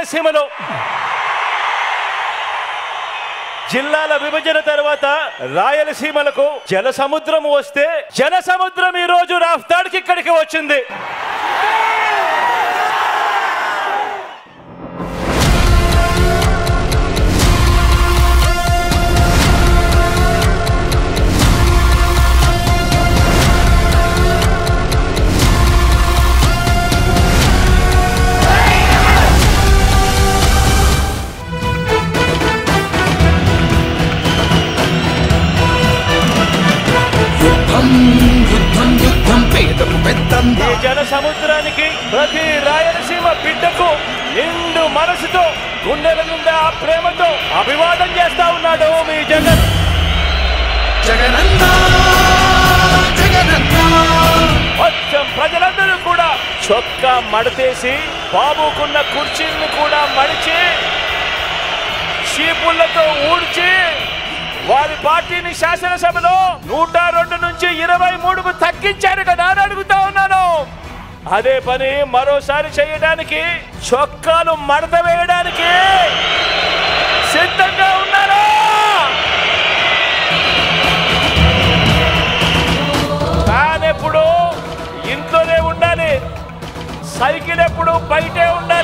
రాయలసీమలో జిల్లాల విభజన తర్వాత రాయలసీమలకు జల సముద్రం వస్తే జల సముద్రం ఈ రోజు రాఫ్తాడికి ఇక్కడికి వచ్చింది యుద్ధం యుద్ధం యుద్ధం పేదకు పెద్దంద ఈ జన సముద్రానికి ప్రతి రాయలసీమ బిడ్డకు నిండు మనసుతో గుండెల నిండా ప్రేమతో అభివాదం చేస్తా ఉన్నాడు మీ జగన్ జగనన్న జగనన్న మొత్తం ప్రజలందరూ కూడా చొక్కా మడతేసి బాబుకున్న కుర్చీలను కూడా మడిచి చీపుళ్లతో ఊడ్చి వారి పార్టీని శాసనసభలో నూట రెండు నుంచి ఇరవై మూడుకు తగ్గించారు కదా అని అడుగుతా ఉన్నాను అదే పని మరోసారి చేయడానికి చొక్కాలు మడత వేయడానికి సిద్ధంగా ఉన్నారా ఫ్యాన్ ఎప్పుడు ఇంట్లోనే ఉండాలి సైకిల్ ఎప్పుడు బయటే ఉండాలి